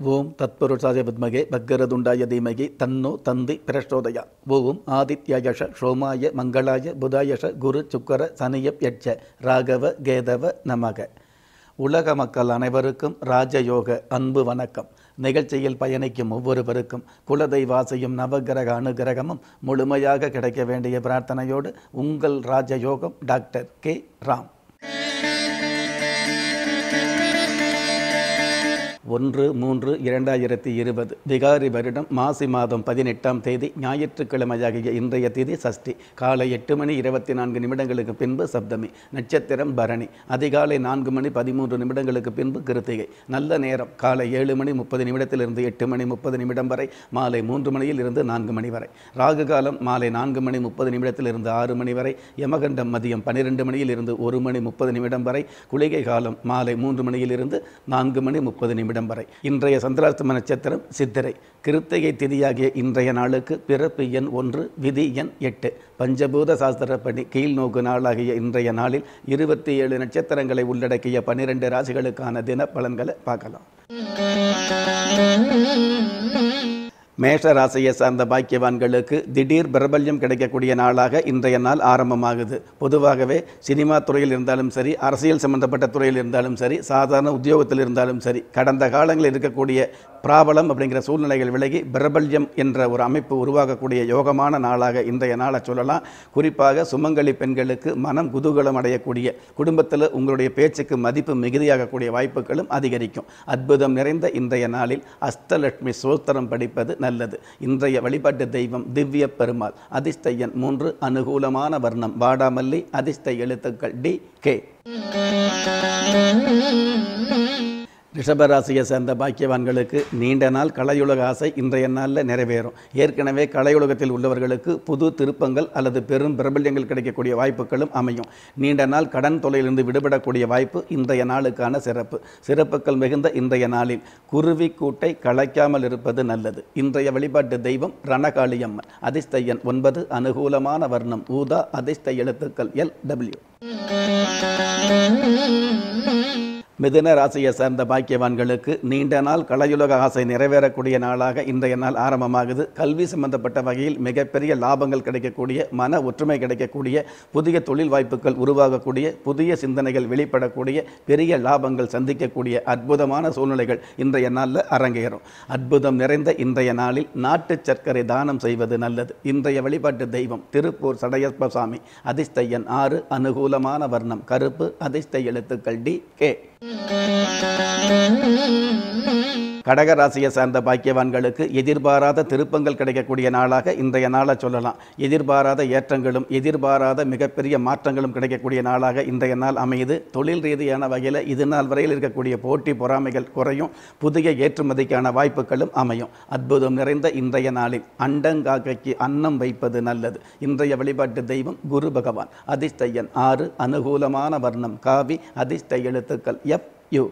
ஓம் தத்புருஷாய வித்மகே பக்கரதுண்டாய தீமகி தன்னோ தந்தி பிரச்சோதயா ஓம் ஆதித்யயஷ சோமாய மங்களாய புதாயஷ குரு சுக்கர சனியப் யட்ச ராகவ கேதவ நமக உலக மக்கள் அனைவருக்கும் ராஜயோக அன்பு வணக்கம் நிகழ்ச்சியில் பயணிக்கும் ஒவ்வொருவருக்கும் குலதெய்வாசையும் நவகிரக அனுகிரகமும் முழுமையாக கிடைக்க வேண்டிய பிரார்த்தனையோடு உங்கள் ராஜயோகம் டாக்டர் கே ராம் ஒன்று மூன்று இரண்டாயிரத்தி இருபது விகாரி வருடம் மாசி மாதம் பதினெட்டாம் தேதி ஞாயிற்றுக்கிழமையாகிய இன்றைய தேதி சஷ்டி காலை எட்டு மணி இருபத்தி நான்கு நிமிடங்களுக்கு பின்பு சப்தமி நட்சத்திரம் பரணி அதிகாலை நான்கு மணி பதிமூன்று நிமிடங்களுக்கு பின்பு கிருத்திகை நல்ல நேரம் காலை ஏழு மணி முப்பது நிமிடத்திலிருந்து எட்டு மணி முப்பது நிமிடம் வரை மாலை மூன்று மணியில் இருந்து நான்கு மணி வரை ராகு காலம் மாலை நான்கு மணி முப்பது நிமிடத்திலிருந்து ஆறு மணி வரை யமகண்டம் மதியம் பன்னிரெண்டு மணியில் இருந்து ஒரு மணி முப்பது நிமிடம் வரை குளிகை காலம் மாலை மூன்று மணியிலிருந்து நான்கு மணி முப்பது நிமிடம் வரை இன்றைய சந்திராஷ்டம நட்சத்திரம் சித்திரை கிருத்திகை திதியாகிய இன்றைய நாளுக்கு பிறப்பு எண் ஒன்று விதி எண் எட்டு பஞ்சபூத சாஸ்திரப்படி கீழ்நோக்கு நாளாகிய இன்றைய நாளில் இருபத்தி ஏழு நட்சத்திரங்களை உள்ளடக்கிய பன்னிரெண்டு ராசிகளுக்கான தின பலன்களை பார்க்கலாம் மேஷ ராசியை சார்ந்த பாக்கியவான்களுக்கு திடீர் பிரபல்யம் கிடைக்கக்கூடிய நாளாக இன்றைய நாள் ஆரம்பமாகுது பொதுவாகவே சினிமா துறையில் இருந்தாலும் சரி அரசியல் சம்பந்தப்பட்ட துறையில் இருந்தாலும் சரி சாதாரண உத்தியோகத்தில் இருந்தாலும் சரி கடந்த காலங்களில் இருக்கக்கூடிய பிராபலம் அப்படிங்கிற சூழ்நிலைகள் விலகி பிரபல்யம் என்ற ஒரு அமைப்பு உருவாகக்கூடிய யோகமான நாளாக இன்றைய நாளை சொல்லலாம் குறிப்பாக சுமங்கலி பெண்களுக்கு மனம் குதூகலம் அடையக்கூடிய குடும்பத்தில் உங்களுடைய பேச்சுக்கு மதிப்பு மிகுதியாகக்கூடிய வாய்ப்புகளும் அதிகரிக்கும் அற்புதம் நிறைந்த இன்றைய நாளில் அஷ்டலட்சுமி சோஸ்திரம் படிப்பது நல்லது இன்றைய வழிபாட்டு தெய்வம் திவ்ய பெருமாள் அதிர்ஷ்ட எண் மூன்று அனுகூலமான வர்ணம் வாடாமல்லி அதிர்ஷ்ட எழுத்துக்கள் டி கே ரிஷபராசியை சேர்ந்த பாக்கியவான்களுக்கு நீண்ட நாள் கலையுலக ஆசை இன்றைய நாளில் நிறைவேறும் ஏற்கனவே கலையுலகத்தில் உள்ளவர்களுக்கு புது திருப்பங்கள் அல்லது பெரும் பிரபல்யங்கள் கிடைக்கக்கூடிய வாய்ப்புகளும் அமையும் நீண்ட நாள் கடன் தொலையிலிருந்து விடுபடக்கூடிய வாய்ப்பு இன்றைய நாளுக்கான சிறப்பு சிறப்புகள் மிகுந்த இன்றைய நாளில் குருவி கூட்டை களைக்காமல் இருப்பது நல்லது இன்றைய வழிபாட்டு தெய்வம் ரணகாளியம்மன் அதிர்ஷ்ட எண் ஒன்பது அனுகூலமான வர்ணம் ஊதா அதிர்ஷ்ட எழுத்துக்கள் எல் டபிள்யூ மிதுன ராசியை சார்ந்த பாக்கியவான்களுக்கு நீண்ட நாள் கலையுலக ஆசை நிறைவேறக்கூடிய நாளாக இன்றைய நாள் ஆரம்பமாகுது கல்வி சம்பந்தப்பட்ட வகையில் மிகப்பெரிய லாபங்கள் கிடைக்கக்கூடிய மன ஒற்றுமை கிடைக்கக்கூடிய புதிய தொழில் வாய்ப்புகள் உருவாகக்கூடிய புதிய சிந்தனைகள் வெளிப்படக்கூடிய பெரிய லாபங்கள் சந்திக்கக்கூடிய அற்புதமான சூழ்நிலைகள் இன்றைய நாளில் அரங்கேறும் அற்புதம் நிறைந்த இன்றைய நாளில் நாட்டு சர்க்கரை தானம் செய்வது நல்லது இன்றைய வழிபாட்டு தெய்வம் திருப்பூர் சடையப்ப சாமி அதிர்ஷ்ட எண் ஆறு அனுகூலமான வர்ணம் கருப்பு அதிர்ஷ்ட எழுத்துக்கள் டி கே கடகராசியை சார்ந்த பாக்கியவான்களுக்கு எதிர்பாராத திருப்பங்கள் கிடைக்கக்கூடிய நாளாக இன்றைய நாளை சொல்லலாம் எதிர்பாராத ஏற்றங்களும் எதிர்பாராத மிகப்பெரிய மாற்றங்களும் கிடைக்கக்கூடிய நாளாக இன்றைய நாள் அமையுது தொழில் ரீதியான வகையில் இது நாள் வரையில் இருக்கக்கூடிய போட்டி பொறாமைகள் குறையும் புதிய ஏற்றுமதிக்கான வாய்ப்புகளும் அமையும் அற்புதம் நிறைந்த இன்றைய நாளில் அண்டங்காக்கைக்கு அன்னம் வைப்பது நல்லது இன்றைய வழிபாட்டு தெய்வம் குரு பகவான் அதிர்ஷ்ட எண் ஆறு அனுகூலமான வர்ணம் காவி அதிர்ஷ்ட எழுத்துக்கள் எஃப் யூ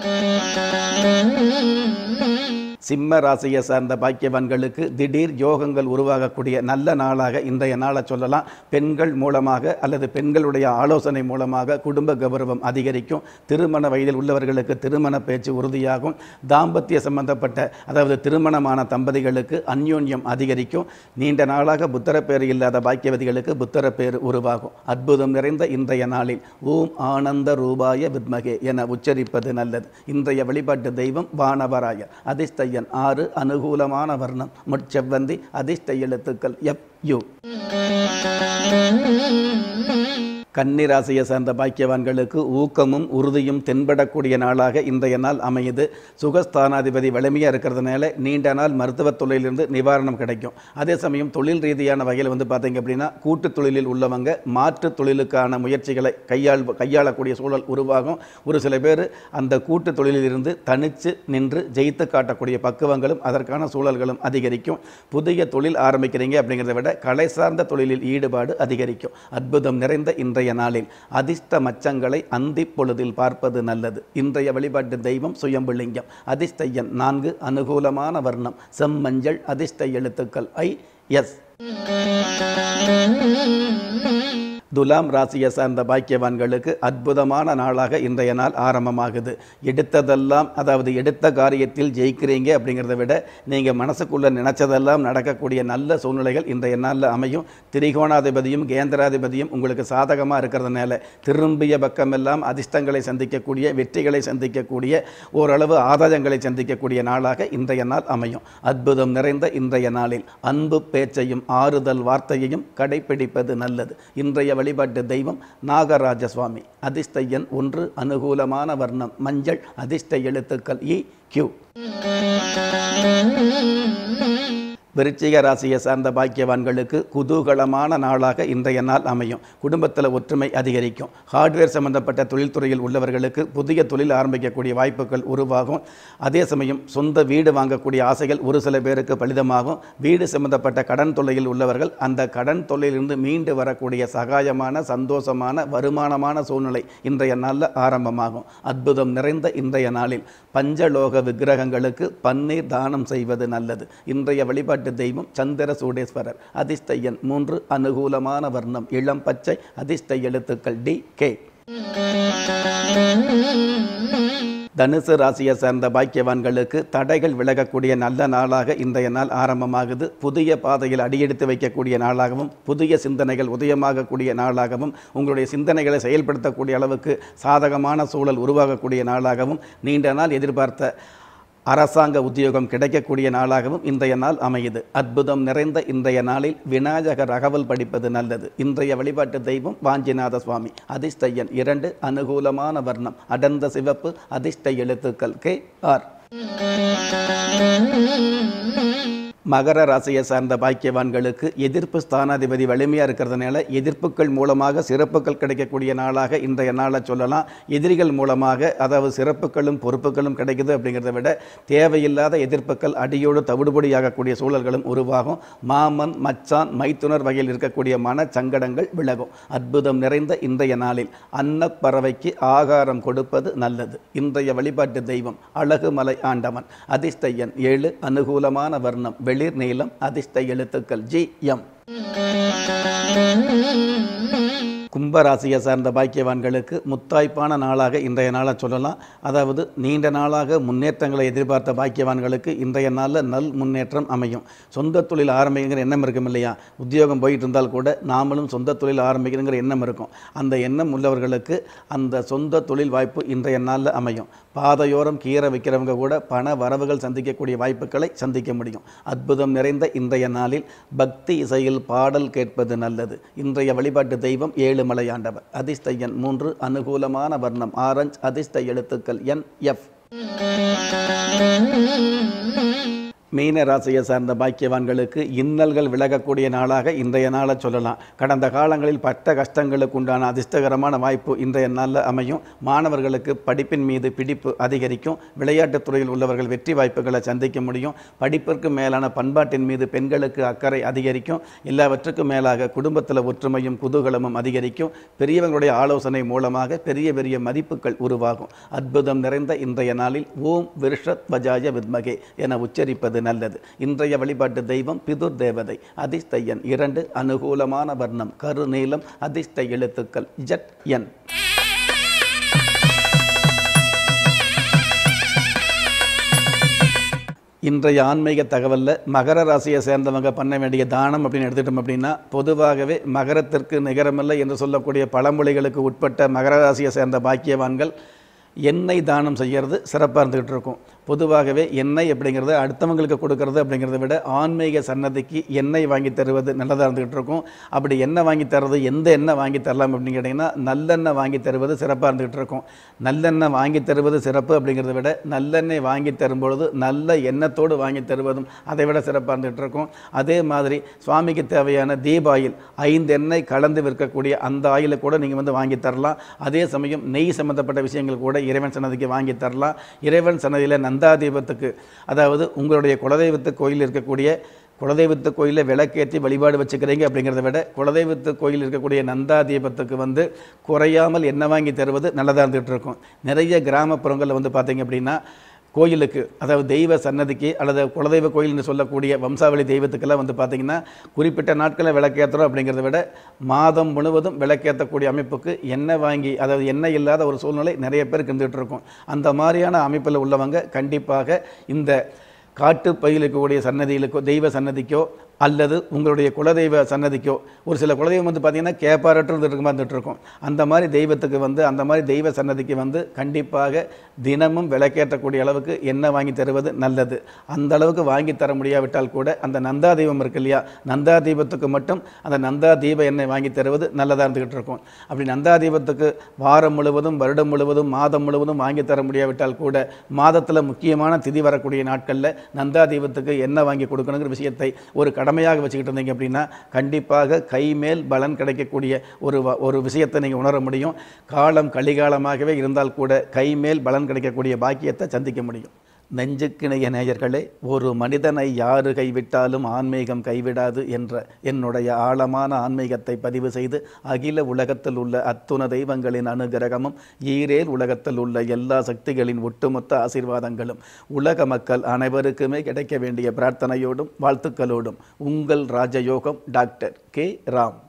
சிம்ம ராசியை சார்ந்த பாக்கியவான்களுக்கு திடீர் யோகங்கள் உருவாகக்கூடிய நல்ல நாளாக இன்றைய நாளை சொல்லலாம் பெண்கள் மூலமாக அல்லது பெண்களுடைய ஆலோசனை மூலமாக குடும்ப கௌரவம் அதிகரிக்கும் திருமண வயதில் உள்ளவர்களுக்கு திருமண பேச்சு உறுதியாகும் தாம்பத்திய சம்பந்தப்பட்ட அதாவது திருமணமான தம்பதிகளுக்கு அந்யோன்யம் அதிகரிக்கும் நீண்ட நாளாக புத்தரப்பேறு இல்லாத பாக்கியவதிகளுக்கு புத்தரப்பேறு உருவாகும் அற்புதம் நிறைந்த இன்றைய நாளில் ஓம் ஆனந்த ரூபாய வித்மகே என உச்சரிப்பது நல்லது இன்றைய வழிபாட்டு தெய்வம் வானவராயர் அதிர்ஷ்ட எண் ஆறு அனுகூலமான வர்ணம் முட்செவ்வந்தி அதிர்ஷ்ட எழுத்துக்கள் எஃப் யூ கன்னிராசியை சார்ந்த பாக்கியவான்களுக்கு ஊக்கமும் உறுதியும் தென்படக்கூடிய நாளாக இன்றைய நாள் அமையுது சுகஸ்தானாதிபதி வலிமையாக இருக்கிறதுனால நீண்ட நாள் மருத்துவத் தொழிலிருந்து நிவாரணம் கிடைக்கும் அதே சமயம் தொழில் ரீதியான வகையில் வந்து பார்த்தீங்க அப்படின்னா கூட்டு தொழிலில் உள்ளவங்க மாற்று தொழிலுக்கான முயற்சிகளை கையாள் கையாளக்கூடிய சூழல் உருவாகும் ஒரு சில பேர் அந்த கூட்டு தொழிலில் இருந்து தனித்து நின்று ஜெயித்து காட்டக்கூடிய பக்குவங்களும் அதற்கான சூழல்களும் அதிகரிக்கும் புதிய தொழில் ஆரம்பிக்கிறீங்க அப்படிங்கிறத விட கலை சார்ந்த தொழிலில் ஈடுபாடு அதிகரிக்கும் அற்புதம் நிறைந்த இன்றைய நாளில் அதிர்ஷ்ட மச்சங்களை அந்தி பொழுதில் பார்ப்பது நல்லது இன்றைய வழிபாட்டு தெய்வம் சுயம்புலிங்கம் அதிர்ஷ்ட எண் நான்கு அனுகூலமான வர்ணம் செம்மஞ்சள் அதிர்ஷ்ட எழுத்துக்கள் ஐ எஸ் துலாம் ராசியை சார்ந்த பாக்கியவான்களுக்கு அற்புதமான நாளாக இன்றைய நாள் ஆரம்பமாகுது எடுத்ததெல்லாம் அதாவது எடுத்த காரியத்தில் ஜெயிக்கிறீங்க அப்படிங்கிறத விட நீங்கள் மனசுக்குள்ளே நினச்சதெல்லாம் நடக்கக்கூடிய நல்ல சூழ்நிலைகள் இன்றைய நாளில் அமையும் திரிகோணாதிபதியும் கேந்திராதிபதியும் உங்களுக்கு சாதகமாக இருக்கிறதுனால திரும்பிய பக்கமெல்லாம் அதிர்ஷ்டங்களை சந்திக்கக்கூடிய வெற்றிகளை சந்திக்கக்கூடிய ஓரளவு ஆதாயங்களை சந்திக்கக்கூடிய நாளாக இன்றைய நாள் அமையும் அற்புதம் நிறைந்த இன்றைய நாளில் அன்பு பேச்சையும் ஆறுதல் வார்த்தையையும் கடைபிடிப்பது நல்லது இன்றைய வழிபாட்டு தெய்வம் நாகராஜ சுவாமி அதிர்ஷ்ட எண் ஒன்று அனுகூலமான வர்ணம் மஞ்சள் அதிர்ஷ்ட எழுத்துக்கள் இ கியூ விருச்சிக ராசியை சார்ந்த பாக்கியவான்களுக்கு குதூகலமான நாளாக இன்றைய நாள் அமையும் குடும்பத்தில் ஒற்றுமை அதிகரிக்கும் ஹார்ட்வேர் சம்பந்தப்பட்ட தொழில்துறையில் உள்ளவர்களுக்கு புதிய தொழில் ஆரம்பிக்கக்கூடிய வாய்ப்புகள் உருவாகும் அதே சமயம் சொந்த வீடு வாங்கக்கூடிய ஆசைகள் ஒரு சில பேருக்கு பலிதமாகும் வீடு சம்பந்தப்பட்ட கடன் தொல்லையில் உள்ளவர்கள் அந்த கடன் தொல்லையிலிருந்து மீண்டு வரக்கூடிய சகாயமான சந்தோஷமான வருமானமான சூழ்நிலை இன்றைய நாளில் ஆரம்பமாகும் அற்புதம் நிறைந்த இன்றைய நாளில் பஞ்சலோக விக்கிரகங்களுக்கு பன்னீர் தானம் செய்வது நல்லது இன்றைய வழிபாட்டு தெய்வம் சந்திர சூடேஸ்வரர் அதிர்ஷ்ட எண் மூன்று அனுகூலமான வர்ணம் இளம் பச்சை அதிர்ஷ்ட எழுத்துக்கள் டி கே தனுசு ராசியை சேர்ந்த பாக்கியவான்களுக்கு தடைகள் விலகக்கூடிய நல்ல நாளாக இன்றைய நாள் ஆரம்பமாகுது புதிய பாதையில் அடியெடுத்து வைக்கக்கூடிய நாளாகவும் புதிய சிந்தனைகள் உதயமாகக்கூடிய நாளாகவும் உங்களுடைய சிந்தனைகளை செயல்படுத்தக்கூடிய அளவுக்கு சாதகமான சூழல் உருவாகக்கூடிய நாளாகவும் நீண்ட நாள் எதிர்பார்த்த அரசாங்க உத்தியோகம் கிடைக்கக்கூடிய நாளாகவும் இன்றைய நாள் அமையுது அற்புதம் நிறைந்த இன்றைய நாளில் விநாயகர் அகவல் படிப்பது நல்லது இன்றைய வழிபாட்டு தெய்வம் வாஞ்சிநாத சுவாமி அதிர்ஷ்ட எண் இரண்டு அனுகூலமான வர்ணம் அடர்ந்த சிவப்பு அதிர்ஷ்ட எழுத்துக்கள் கே ஆர் மகர ராசியை சார்ந்த பாக்கியவான்களுக்கு எதிர்ப்பு ஸ்தானாதிபதி வலிமையாக இருக்கிறதுனால எதிர்ப்புகள் மூலமாக சிறப்புகள் கிடைக்கக்கூடிய நாளாக இன்றைய நாளை சொல்லலாம் எதிரிகள் மூலமாக அதாவது சிறப்புகளும் பொறுப்புகளும் கிடைக்குது அப்படிங்கிறத விட தேவையில்லாத எதிர்ப்புகள் அடியோடு தவிடுபடியாகக்கூடிய சூழல்களும் உருவாகும் மாமன் மச்சான் மைத்துனர் வகையில் இருக்கக்கூடிய மன சங்கடங்கள் விலகும் அற்புதம் நிறைந்த இன்றைய நாளில் அன்னப்பறவைக்கு ஆகாரம் கொடுப்பது நல்லது இன்றைய வழிபாட்டு தெய்வம் அழகுமலை ஆண்டவன் அதிர்ஷ்ட எண் ஏழு அனுகூலமான வர்ணம் வெளிர் நீளம் அதிர்ஷ்ட எழுத்துக்கள் ஜி எம் கும்பராசியை சார்ந்த பாக்கியவான்களுக்கு முத்தாய்ப்பான நாளாக இன்றைய நாளை சொல்லலாம் அதாவது நீண்ட நாளாக முன்னேற்றங்களை எதிர்பார்த்த பாக்கியவான்களுக்கு இன்றைய நாளில் நல் முன்னேற்றம் அமையும் சொந்த தொழில் ஆரம்பிக்கிற எண்ணம் இருக்கும் இல்லையா உத்தியோகம் போயிட்டு இருந்தால் கூட நாமளும் சொந்த தொழில் ஆரம்பிக்கணுங்கிற எண்ணம் இருக்கும் அந்த எண்ணம் உள்ளவர்களுக்கு அந்த சொந்த தொழில் வாய்ப்பு இன்றைய நாளில் அமையும் பாதையோரம் கீரை வைக்கிறவங்க கூட பண வரவுகள் சந்திக்கக்கூடிய வாய்ப்புகளை சந்திக்க முடியும் அற்புதம் நிறைந்த இன்றைய நாளில் பக்தி இசையில் பாடல் கேட்பது நல்லது இன்றைய வழிபாட்டு தெய்வம் ஏழுமலை ஆண்டவர் அதிர்ஷ்ட எண் மூன்று அனுகூலமான வர்ணம் ஆரஞ்ச் அதிர்ஷ்ட எழுத்துக்கள் என் எஃப் மீன ராசியை சார்ந்த பாக்கியவான்களுக்கு இன்னல்கள் விலகக்கூடிய நாளாக இன்றைய நாளை சொல்லலாம் கடந்த காலங்களில் பட்ட கஷ்டங்களுக்கு உண்டான அதிர்ஷ்டகரமான வாய்ப்பு இன்றைய நாளில் அமையும் மாணவர்களுக்கு படிப்பின் மீது பிடிப்பு அதிகரிக்கும் விளையாட்டுத் துறையில் உள்ளவர்கள் வெற்றி வாய்ப்புகளை சந்திக்க முடியும் படிப்பிற்கு மேலான பண்பாட்டின் மீது பெண்களுக்கு அக்கறை அதிகரிக்கும் எல்லாவற்றுக்கும் மேலாக குடும்பத்தில் ஒற்றுமையும் குதூகலமும் அதிகரிக்கும் பெரியவங்களுடைய ஆலோசனை மூலமாக பெரிய பெரிய மதிப்புகள் உருவாகும் அற்புதம் நிறைந்த இன்றைய நாளில் ஓம் விருஷத் வஜாய வித்மகே என உச்சரிப்பது நல்லது இன்றைய வழிபாட்டு தெய்வம் பிதுர் தேவதை அதிர்ஷ்ட எண் இரண்டு அனுகூலமான வர்ணம் கருநீலம் அதிர்ஷ்ட எழுத்துக்கள் ஜட் என் இன்றைய ஆன்மீக தகவலில் மகர ராசியை சேர்ந்தவங்க பண்ண வேண்டிய தானம் அப்படின்னு எடுத்துட்டோம் அப்படின்னா பொதுவாகவே மகரத்திற்கு நிகரமில்லை என்று சொல்லக்கூடிய பழமொழிகளுக்கு உட்பட்ட மகர ராசியை சேர்ந்த பாக்கியவான்கள் எண்ணெய் தானம் செய்கிறது சிறப்பாக இருந்துகிட்டு இருக்கும் பொதுவாகவே எண்ணெய் அப்படிங்கிறது அடுத்தவங்களுக்கு கொடுக்கறது அப்படிங்கிறத விட ஆன்மீக சன்னதிக்கு எண்ணெய் வாங்கி தருவது நல்லதாக இருந்துகிட்டு இருக்கும் அப்படி எண்ணெய் வாங்கி தர்றது எந்த எண்ணெய் வாங்கி தரலாம் அப்படின்னு கேட்டிங்கன்னா நல்லெண்ணெய் வாங்கி தருவது சிறப்பாக இருந்துகிட்டு இருக்கும் நல்லெண்ணெய் வாங்கி தருவது சிறப்பு அப்படிங்கிறத விட நல்லெண்ணெய் வாங்கி தரும்பொழுது நல்ல எண்ணத்தோடு வாங்கி தருவதும் அதை விட சிறப்பாக இருந்துகிட்டு இருக்கும் அதே மாதிரி சுவாமிக்கு தேவையான தீபாயில் ஐந்து எண்ணெய் கலந்து விற்கக்கூடிய அந்த ஆயிலை கூட நீங்கள் வந்து வாங்கி தரலாம் அதே சமயம் நெய் சம்மந்தப்பட்ட விஷயங்கள் கூட இறைவன் சன்னதிக்கு வாங்கி தரலாம் இறைவன் சன்னதியில் நந்தாதீபத்துக்கு அதாவது உங்களுடைய குலதெய்வத்து கோயில் இருக்கக்கூடிய குலதெய்வத்து கோயிலில் விளக்கேற்றி வழிபாடு வச்சுக்கிறீங்க அப்படிங்கிறத விட குலதெய்வத்து கோயில் இருக்கக்கூடிய நந்தா தீபத்துக்கு வந்து குறையாமல் எண்ணெய் வாங்கி தருவது நல்லதாக இருந்துகிட்டு இருக்கும் நிறைய கிராமப்புறங்களில் வந்து பார்த்தீங்க அப்படின்னா கோயிலுக்கு அதாவது தெய்வ சன்னதிக்கு அல்லது குலதெய்வ கோயில் என்று சொல்லக்கூடிய வம்சாவளி தெய்வத்துக்கெல்லாம் வந்து பார்த்திங்கன்னா குறிப்பிட்ட நாட்களில் விளக்கேற்றுறோம் அப்படிங்கிறத விட மாதம் முழுவதும் விளக்கேற்றக்கூடிய அமைப்புக்கு எண்ணெய் வாங்கி அதாவது எண்ணெய் இல்லாத ஒரு சூழ்நிலை நிறைய பேருக்கு இருந்துகிட்டு இருக்கும் அந்த மாதிரியான அமைப்பில் உள்ளவங்க கண்டிப்பாக இந்த காட்டு பயிலுக்கக்கூடிய சன்னதிகளுக்கோ தெய்வ சன்னதிக்கோ அல்லது உங்களுடைய குலதெய்வ சன்னதிக்கோ ஒரு சில குலதெய்வம் வந்து பார்த்திங்கன்னா கேப்பாரற்று இருக்க வந்துட்டு இருக்கும் அந்த மாதிரி தெய்வத்துக்கு வந்து அந்த மாதிரி தெய்வ சன்னதிக்கு வந்து கண்டிப்பாக தினமும் விளக்கேற்றக்கூடிய அளவுக்கு எண்ணெய் வாங்கி தருவது நல்லது அந்த அளவுக்கு வாங்கி தர முடியாவிட்டால் கூட அந்த நந்தா தெய்வம் இருக்கு இல்லையா நந்தா தீபத்துக்கு மட்டும் அந்த நந்தா தீப எண்ணெய் வாங்கி தருவது நல்லதாக இருந்துகிட்டு இருக்கும் அப்படி நந்தா தீபத்துக்கு வாரம் முழுவதும் வருடம் முழுவதும் மாதம் முழுவதும் வாங்கி தர முடியாவிட்டால் கூட மாதத்தில் முக்கியமான திதி வரக்கூடிய நாட்களில் நந்தா தீபத்துக்கு எண்ணெய் வாங்கி கொடுக்கணுங்கிற விஷயத்தை ஒரு கடமையாக வச்சுக்கிட்டு இருந்தீங்க அப்படின்னா கண்டிப்பாக கைமேல் பலன் கிடைக்கக்கூடிய ஒரு வ- ஒரு விஷயத்தை நீங்கள் உணர முடியும் காலம் கலிகாலமாகவே இருந்தால் கூட கைமேல் பலன் கிடைக்கக்கூடிய பாக்கியத்தை சந்திக்க முடியும் நெஞ்சுக்கிணைய நேயர்களே ஒரு மனிதனை யாரு கைவிட்டாலும் ஆன்மீகம் கைவிடாது என்ற என்னுடைய ஆழமான ஆன்மீகத்தை பதிவு செய்து அகில உலகத்தில் உள்ள அத்துண தெய்வங்களின் அனுகிரகமும் ஈரேல் உலகத்தில் உள்ள எல்லா சக்திகளின் ஒட்டுமொத்த ஆசீர்வாதங்களும் உலக மக்கள் அனைவருக்குமே கிடைக்க வேண்டிய பிரார்த்தனையோடும் வாழ்த்துக்களோடும் உங்கள் ராஜயோகம் டாக்டர் கே ராம்